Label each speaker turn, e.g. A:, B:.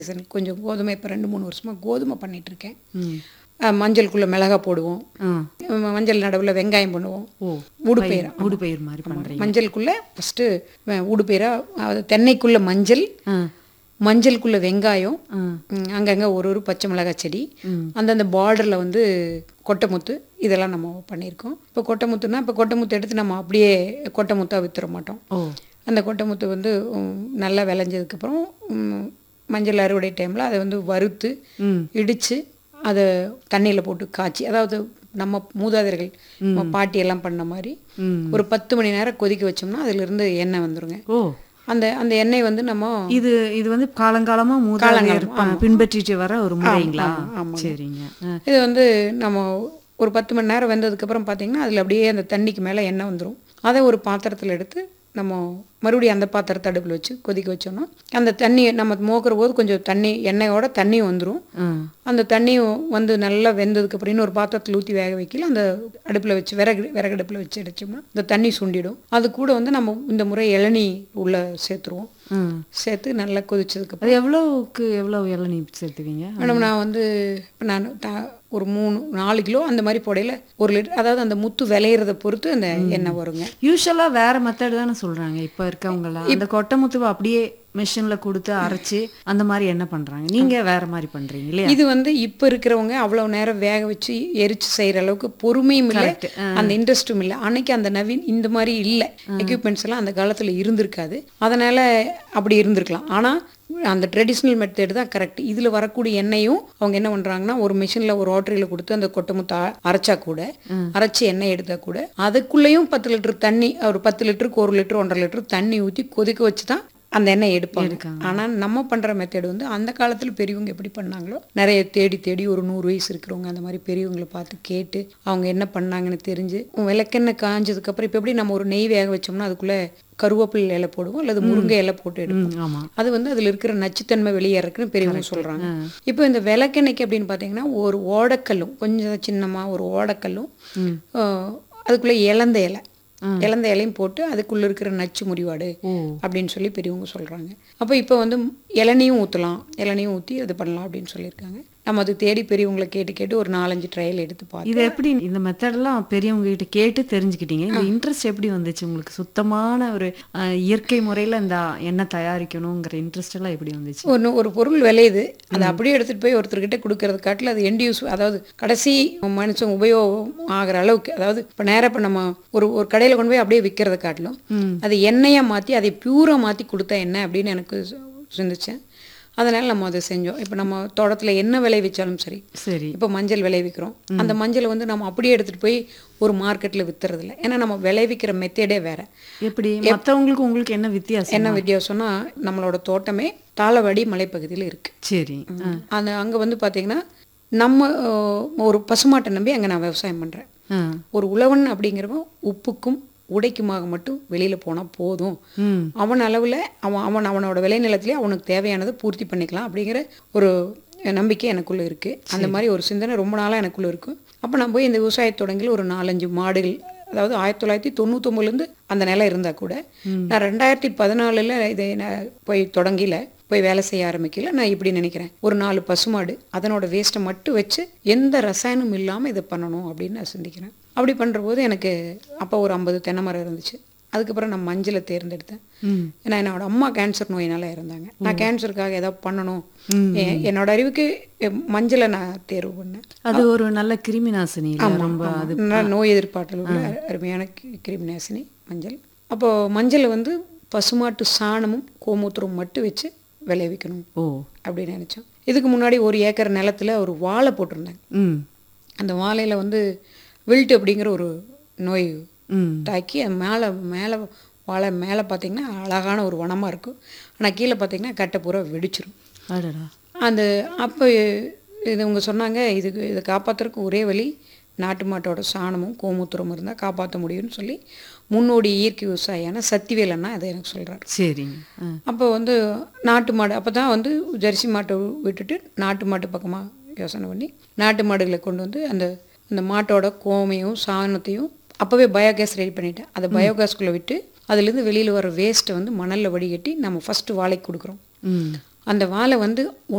A: சரி, கொஞ்சம் கோதுமை இப்போ ரெண்டு மூணு வருஷமாக கோதுமை பண்ணிட்டு இருக்கேன்
B: ம்
A: அஹ் மஞ்சளுக்குள்ள மிளகா போடுவோம்
B: ஆ
A: ம- மஞ்சள் நடுவில் வெங்காயம் பண்ணுவோம்
B: ஓ
A: ஊடுபயிர்
B: ஊடுபயிர் மாதிரி பண்ணுறீங்க
A: மஞ்சளுக்குள்ள ஃபஸ்ட்டு ஊடுபயிரா அது தென்னைக்குள்ள மஞ்சள்
B: ஆ
A: மஞ்சளுக்குள்ள வெங்காயம்
B: ஆ
A: ம், அங்கங்க ஒரு ஒரு பச்சை மிளகாய் செடி
B: ம்.
A: அந்தந்த பார்டரில் வந்து கொட்டைமுத்து இதெல்லாம் நம்ம பண்ணியிருக்கோம் இப்போ கொட்டைமுத்துனா இப்போ கொட்டைமுத்து எடுத்து நம்ம அப்படியே கொட்டைமுத்தாக வித்துற மாட்டோம்
B: ஓ
A: அந்த கொட்டைமுத்து வந்து ம், நல்லா விளைஞ்சதுக்கப்புறம் ம், மஞ்சள் அறுவடை டைமில் அதை வந்து வறுத்து
B: ம்
A: இடித்து அதை தண்ணியில் போட்டு காய்ச்சி அதாவது நம்ம மூதாதையர்கள் நம்ம பாட்டி எல்லாம் பண்ண மாதிரி
B: ம்
A: ஒரு பத்து மணி நேரம் கொதிக்க வச்சோம்னா அதிலிருந்து எண்ணெய் வந்துருங்க
B: ஓ
A: அந்த அந்த எண்ணெய் வந்து நம்ம
B: இது இது வந்து காலங்காலமா மூதாதையர் ப- பின்பற்றிட்டு வர ஒரு முறைங்களா சரிங்க ஆ,
A: இது வந்து நம்ம ஒரு பத்து மணி நேரம் வெந்ததுக்கப்புறம் பார்த்தீங்கன்னா அதில் அப்படியே அந்த தண்ணிக்கு மேலே எண்ணெய் வந்துடும் அதை ஒரு பாத்திரத்தில் எடுத்து நம்ம மறுபடியும் அந்த பாத்திரத்தை அடுப்பில் வச்சு கொதிக்க வச்சோம்னா அந்த தண்ணி நம்ம மோக்கிற போது கொஞ்சம் தண்ணி எண்ணெயோட தண்ணியும் வந்துடும்
B: ஆ
A: அந்த தண்ணியும் வந்து நல்லா வெந்ததுக்கப்புறம் இன்னொரு பாத்திரத்தில் ஊற்றி வேக வைக்கல அந்த அடுப்பில் வச்சு விறகு விறகு அடுப்பில் வச்சு அடிச்சோம்னா இந்த தண்ணி சுண்டிடும் அது கூட வந்து நம்ம இந்த முறை இளநீ உள்ளே சேர்த்துருவோம்
B: ம்
A: சேர்த்து நல்லா கொதிச்சதுக்கப்புறம்
B: அது எவ்வளவுக்கு எவ்வளவு இளநீ சேர்த்துவீங்க
A: மேடம் நான் வந்து இப்போ நான் த- ஒரு மூணு நாலு கிலோ அந்த மாதிரி போடையில ஒரு லிட்டர் அதாவது அந்த முத்து விளையிறத பொறுத்து அந்த எண்ணெய் வருங்க
B: யூஸ்வலா வேற மெத்தட் தானே சொல்றாங்க இப்ப இருக்கவங்கலாம் அந்த கொட்டை முத்துவை அப்படியே மிஷின்ல கொடுத்து அரைச்சு அந்த மாதிரி என்ன பண்றாங்க நீங்க வேற மாதிரி பண்றீங்க இல்லையா
A: இது வந்து இப்போ இருக்கிறவங்க அவ்வளவு நேரம் வேக வச்சு எரிச்சு செய்யற அளவுக்கு பொறுமையும் இல்லை அந்த இன்ட்ரெஸ்ட்டும் இல்லை அன்னைக்கு அந்த நவீன் இந்த மாதிரி இல்லை எக்யூப்மெண்ட்ஸ் எல்லாம் அந்த காலத்துல இருந்திருக்காது அதனால அப்படி இருந்திருக்கலாம் ஆனா அந்த ட்ரெடிஷ்னல் மெத்தட் தான் கரெக்ட் இதுல வரக்கூடிய எண்ணெயும் அவங்க என்ன பண்றாங்கன்னா ஒரு மிஷின்ல ஒரு ஓட்டரியில கொடுத்து அந்த கொட்டை முத்தை அ- அரைச்சா கூட அரைச்சி எண்ணெய் எடுத்தா கூட அதுக்குள்ளேயும் பத்து லிட்டர் தண்ணி ஒரு பத்து லிட்டருக்கு ஒரு லிட்டர் ஒன்றரை லிட்டர் தண்ணி ஊற்றி கொதிக்க வச்சு தான் அந்த எண்ணெய் எடுப்பாங்க ஆனா நம்ம பண்ற மெத்தட் வந்து அந்த காலத்துல பெரியவங்க எப்படி பண்ணாங்களோ நிறைய தேடி தேடி ஒரு நூறு வயசு இருக்கிறவங்க அந்த மாதிரி பெரியவங்களை பார்த்து கேட்டு அவங்க என்ன பண்ணாங்கன்னு தெரிஞ்சு விளக்கெண்ணெய் காஞ்சதுக்கு அப்புறம் இப்போ எப்படி நம்ம ஒரு நெய் வேக வச்சோம்னா அதுக்குள்ள கருவேப்பிலை இலை போடுவோம் அல்லது முருங்கை இலை போட்டு எடுப்போம்
B: ம், ஆமா
A: அது வந்து அதுல இருக்கிற நச்சுத்தன்மை வெளியேறக்குன்னு பெரியவங்க சொல்றாங்க இப்போ இந்த விளக்கெண்ணெய்க்கு அப்படின்னு பார்த்தீங்கன்னா ஒரு ஓடக்கல்லும் கொஞ்சம் சின்னமா ஒரு ஓடக்கல்லும் ஆஹ், அதுக்குள்ள இலந்த இலை இலந்த இலையும் போட்டு அதுக்குள்ள இருக்கிற நச்சு முறிவாடு
B: ஓ
A: அப்படின்னு சொல்லி பெரியவங்க சொல்றாங்க அப்போ இப்போ வந்து இளநியும் ஊற்றலாம் இளநியும் ஊற்றி இது பண்ணலாம் அப்படின்னு சொல்லியிருக்காங்க நம்ம அது தேடி பெரியவங்களை கேட்டு கேட்டு ஒரு நாலஞ்சு ட்ரையல் எடுத்து பார்த்தோம்
B: இது எப்படி இந்த மெத்தட்லாம் பெரியவங்க கிட்ட கேட்டு தெரிஞ்சுக்கிட்டீங்க இந்த இன்ட்ரெஸ்ட் எப்படி வந்துச்சு உங்களுக்கு சுத்தமான ஒரு அஹ், இயற்கை முறையில இந்த எண்ணெய் தயாரிக்கணுங்கிற இன்ட்ரெஸ்ட் எல்லாம் எப்படி வந்துச்சு
A: ஒன்று ஒரு பொருள் விளையுது அதை அப்படியே எடுத்துட்டு போய் ஒருத்தர்கிட்ட கொடுக்கறது காட்டில் அது எண்ட் யூஸ் அதாவது கடைசி மனுஷன் உபயோகம் ஆகிற அளவுக்கு அதாவது இப்போ நேராக இப்போ நம்ம ஒரு ஒரு கடையில் கொண்டு போய் அப்படியே விற்கிறத காட்டிலும் அது எண்ணெயாக மாற்றி அதை பியூராக மாற்றி கொடுத்தா என்ன அப்படின்னு எனக்கு சிந்திச்சேன் அதனால நம்ம அதை செஞ்சோம் இப்போ நம்ம தோட்டத்தில் என்ன விளைவிச்சாலும் சரி
B: சரி
A: இப்போ மஞ்சள் விளைவிக்கிறோம் அந்த மஞ்சளை வந்து நம்ம அப்படியே எடுத்துட்டு போய் ஒரு மார்க்கெட்டில் வித்துறதில்ல ஏன்னா நம்ம விளைவிக்கிற மெத்தேடே வேற
B: எப்படி மத்தவங்களுக்கு உங்களுக்கு என்ன வித்தியாசம்
A: என்ன வித்தியாசம்னா நம்மளோட தோட்டமே தாளவாடி மலைப்பகுதியில் இருக்கு
B: சரி
A: அந்த அங்கே வந்து பார்த்தீங்கன்னா நம்ம அஹ், ஒரு பசுமாட்டை நம்பி அங்கே நான் விவசாயம் பண்ணுறேன்
B: ஆ.
A: ஒரு உழவன் அப்படிங்கிறவன் உப்புக்கும் உடைக்குமாக மட்டும் வெளியில் போனால் போதும்
B: ம்
A: அவன் அளவில் அவன் அவன் அவனோட விளைநிலத்திலே அவனுக்கு தேவையானதை பூர்த்தி பண்ணிக்கலாம் அப்படிங்கிற ஒரு நம்பிக்கை எனக்குள்ள இருக்குது அந்த மாதிரி ஒரு சிந்தனை ரொம்ப நாளாக எனக்குள்ள இருக்கும் அப்போ நான் போய் இந்த விவசாய தொடங்கில் ஒரு நாலஞ்சு மாடுகள் அதாவது ஆயிரத்தி தொள்ளாயிரத்தி தொண்ணூத்தொம்பதுலேருந்து அந்த நிலம் இருந்தால் கூட நான் ரெண்டாயிரத்தி பதினாலில் இதை நான் போய் தொடங்கில போய் வேலை செய்ய ஆரம்பிக்கல நான் இப்படி நினைக்கிறேன் ஒரு நாலு பசுமாடு அதனோட வேஸ்ட்டை மட்டும் வச்சு எந்த ரசாயனமும் இல்லாமல் இதை பண்ணணும் அப்படின்னு நான் சிந்திக்கிறேன் அப்படி பண்ணுற போது எனக்கு அப்போ ஒரு ஐம்பது தென்னை மரம் இருந்துச்சு அதுக்கப்புறம் நான் மஞ்சளை தேர்ந்தெடுத்தேன்
B: ம்
A: ஏன்னா என்னோட அம்மா கேன்சர் நோயினால இருந்தாங்க நான் கேன்சருக்காக ஏதாவது பண்ணணும் எ- என்னோட அறிவுக்கு எ- மஞ்சளை நான் தேர்வு பண்ணேன்
B: அது ஒரு நல்ல கிருமி நாசினி இல்ல? ரொம்ப அது
A: நல்ல நோய் எதிர்ப்பாற்றல் உள்ள அருமையான கி- கிருமி நாசினி மஞ்சள் அப்போ மஞ்சளை வந்து பசுமாட்டு சாணமும் கோமூத்திரம் மட்டும் வச்சு விளைவிக்கணும்
B: ஓ
A: அப்படின்னு நினைச்சோம் இதுக்கு முன்னாடி ஒரு ஏக்கர் நிலத்துல ஒரு வாழை போட்டிருந்தாங்க
B: ம்
A: அந்த வாழையில வந்து வில்ட் அப்படிங்கிற ஒரு நோய்
B: ம்
A: தாக்கி அது மேலே மேலே வாழை மேலே பார்த்தீங்கன்னா அழகான ஒரு வனமாக இருக்கும் ஆனால் கீழே பார்த்தீங்கன்னா கட்டை பூரா வெடிச்சிரும்
B: அடடா
A: அந்த அப்போ இது இவங்க சொன்னாங்க இதுக்கு இதை காப்பாற்றுறதுக்கு ஒரே வழி நாட்டு மாட்டோட சாணமும் கோமூத்திரமும் இருந்தால் காப்பாற்ற முடியும்னு சொல்லி முன்னோடி இயற்கை விவசாயியான சத்திவேல் அண்ணா அதை எனக்கு சொல்கிறார்
B: சரிங்க ஆ.
A: அப்போ வந்து நாட்டு மாடு அப்போ தான் வந்து ஜெர்சி மாட்டை விட்டுட்டு நாட்டு மாட்டு பக்கமாக யோசனை பண்ணி நாட்டு மாடுகளை கொண்டு வந்து அந்த அந்த மாட்டோட கோமையும் சாணத்தையும் அப்போவே பயோகேஸ் ரெடி பண்ணிட்டேன் அதை பயோகேஸ்குள்ளே விட்டு அதுலேருந்து வெளியில் வர வேஸ்ட்டை வந்து மணலில் வடிகட்டி நம்ம ஃபஸ்ட்டு வாழைக்கு கொடுக்குறோம்
B: ம்
A: அந்த வாழை வந்து